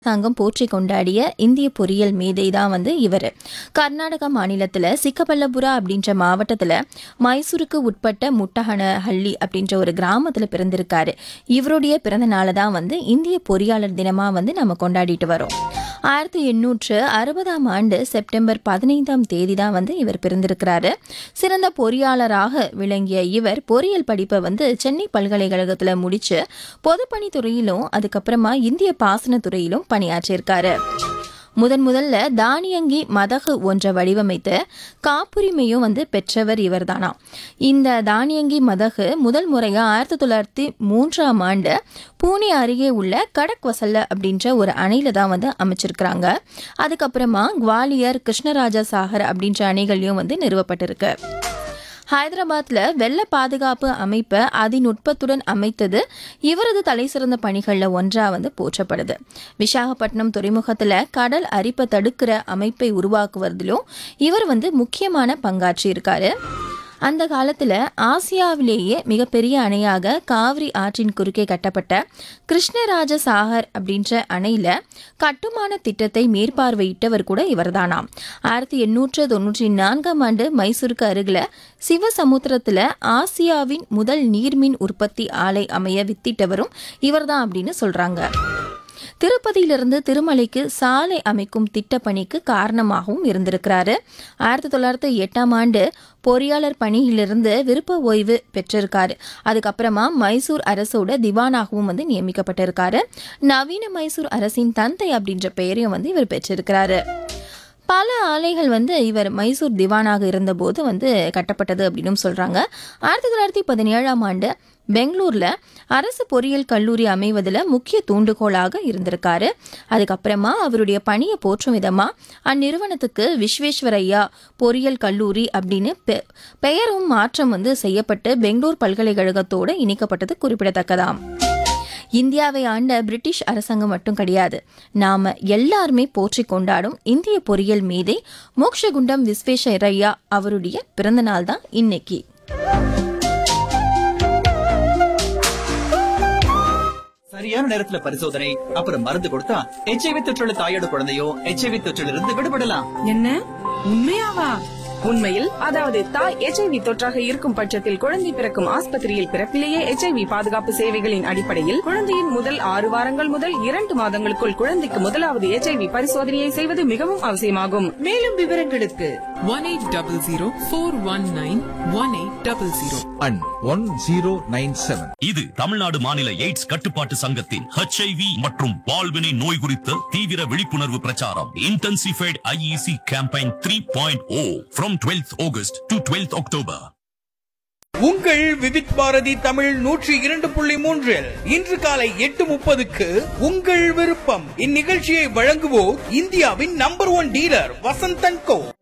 அரசாங்கம் போற்றி கொண்டாடிய இந்திய பொறியியல் மேதை தான் வந்து இவர் கர்நாடகா மாநிலத்தில் சிக்கபல்லபுரா அப்படின்ற மாவட்டத்தில் மைசூருக்கு உட்பட்ட முட்டஹனஹள்ளி அப்படின்ற ஒரு கிராமத்தில் பிறந்திருக்காரு இவருடைய பிறந்த நாளை தான் வந்து இந்திய பொறியாளர் தினமாக வந்து நம்ம கொண்டாடிட்டு வரோம் ஆயிரத்தி எண்ணூற்று அறுபதாம் ஆண்டு செப்டம்பர் பதினைந்தாம் தேதி தான் வந்து இவர் பிறந்திருக்கிறாரு சிறந்த பொறியாளராக விளங்கிய இவர் பொறியியல் படிப்பை வந்து சென்னை பல்கலைக்கழகத்தில் முடிச்சு பொதுப்பணித்துறையிலும் அதுக்கப்புறமா இந்திய பாசனத்துறையிலும் பணியாற்றியிருக்காரு முதன் முதல்ல தானியங்கி மதகு ஒன்றை வடிவமைத்து காப்புரிமையும் வந்து பெற்றவர் இவர்தானாம் இந்த தானியங்கி மதகு முதல் முறையாக ஆயிரத்தி தொள்ளாயிரத்தி மூன்றாம் ஆண்டு பூனே அருகே உள்ள கடக் வசல்ல அப்படின்ற ஒரு அணையில தான் வந்து அமைச்சிருக்கிறாங்க அதுக்கப்புறமா குவாலியர் கிருஷ்ணராஜா சாகர் அப்படின்ற அணைகள்லையும் வந்து நிறுவப்பட்டிருக்கு ஹைதராபாத்ல வெள்ள பாதுகாப்பு அமைப்பை அதிநுட்பத்துடன் அமைத்தது இவரது தலைசிறந்த பணிகளில் ஒன்றா வந்து போற்றப்படுது விசாகப்பட்டினம் துறைமுகத்தில் கடல் அரிப்பை தடுக்கிற அமைப்பை உருவாக்குவதிலும் இவர் வந்து முக்கியமான பங்காற்றி இருக்காரு அந்த காலத்தில் ஆசியாவிலேயே மிகப்பெரிய அணையாக காவிரி ஆற்றின் குறுக்கே கட்டப்பட்ட கிருஷ்ணராஜ சாகர் அப்படின்ற அணையில் கட்டுமான திட்டத்தை மேற்பார்வையிட்டவர் கூட இவர்தானாம் ஆயிரத்தி எண்ணூற்று தொண்ணூற்றி நான்காம் ஆண்டு மைசூருக்கு அருகில் சிவசமுத்திரத்தில் ஆசியாவின் முதல் நீர்மின் உற்பத்தி ஆலை அமைய வித்திட்டவரும் இவர்தான் அப்படின்னு சொல்றாங்க திருப்பதியிலிருந்து திருமலைக்கு சாலை அமைக்கும் திட்டப்பணிக்கு காரணமாகவும் இருந்திருக்கிறாரு ஆயிரத்தி தொள்ளாயிரத்தி எட்டாம் ஆண்டு பொறியாளர் பணியிலிருந்து விருப்ப ஓய்வு பெற்றிருக்காரு அதுக்கப்புறமா மைசூர் அரசோட திவானாகவும் வந்து நியமிக்கப்பட்டிருக்காரு நவீன மைசூர் அரசின் தந்தை அப்படின்ற பெயரையும் வந்து இவர் பெற்றிருக்கிறாரு பல ஆலைகள் வந்து இவர் மைசூர் திவானாக இருந்தபோது வந்து கட்டப்பட்டது அப்படின்னு சொல்றாங்க ஆயிரத்தி தொள்ளாயிரத்தி பதினேழாம் ஆண்டு பெங்களூர்ல அரசு பொறியியல் கல்லூரி அமைவதில் முக்கிய தூண்டுகோலாக இருந்திருக்காரு அதுக்கப்புறமா அவருடைய பணியை போற்றும் விதமா அந்நிறுவனத்துக்கு விஸ்வேஸ்வரையா பொறியியல் கல்லூரி அப்படின்னு பெ- பெயரும் மாற்றம் வந்து செய்யப்பட்டு பெங்களூர் பல்கலைக்கழகத்தோடு இணைக்கப்பட்டது குறிப்பிடத்தக்கதாம் இந்தியாவை ஆண்ட பிரிட்டிஷ் அரசாங்கம் மட்டும் கிடையாது நாம எல்லாருமே போற்றி கொண்டாடும் இந்திய பொறியியல் மீதை மோக்ஷகுண்டம் விஸ்வேஸ்வரையா அவருடைய பிறந்த நாள் தான் இன்னைக்கு சரியான நேரத்துல பரிசோதனை அப்புறம் மருந்து கொடுத்தா எச்ஐவி தொற்றுள்ள தாயோட குழந்தையும் எச்ஐவி தொற்றிலிருந்து இருந்து விடுபடலாம் என்ன உண்மையாவா உண்மையில் அதாவது தாய் எச்ஐவி தொற்றாக இருக்கும் பட்சத்தில் குழந்தை பிறக்கும் ஆஸ்பத்திரியில் பிறப்பிலேயே எச்ஐவி பாதுகாப்பு சேவைகளின் அடிப்படையில் குழந்தையின் முதல் ஆறு வாரங்கள் முதல் இரண்டு மாதங்களுக்குள் குழந்தைக்கு முதலாவது எச்ஐவி பரிசோதனையை செய்வது மிகவும் அவசியமாகும் மேலும் விவரங்களுக்கு one eight double zero four one nine one eight double zero and one zero nine seven இது தமிழ்நாடு மாநில எய்ட்ஸ் கட்டுப்பாட்டு சங்கத்தின் HIV மற்றும் பால்வினை நோய் குறித்த தீவிர விழிப்புணர்வு பிரச்சாரம் intensified IEC campaign three point o from twelfth August to twelfth October உங்கள் விவித் பாரதி தமிழ் நூற்றி இரண்டு புள்ளி மூன்றில் இன்று காலை எட்டு முப்பதுக்கு உங்கள் விருப்பம் இந்நிகழ்ச்சியை வழங்குவோர் இந்தியாவின் நம்பர் ஒன் டீலர் வசந்தன் கோ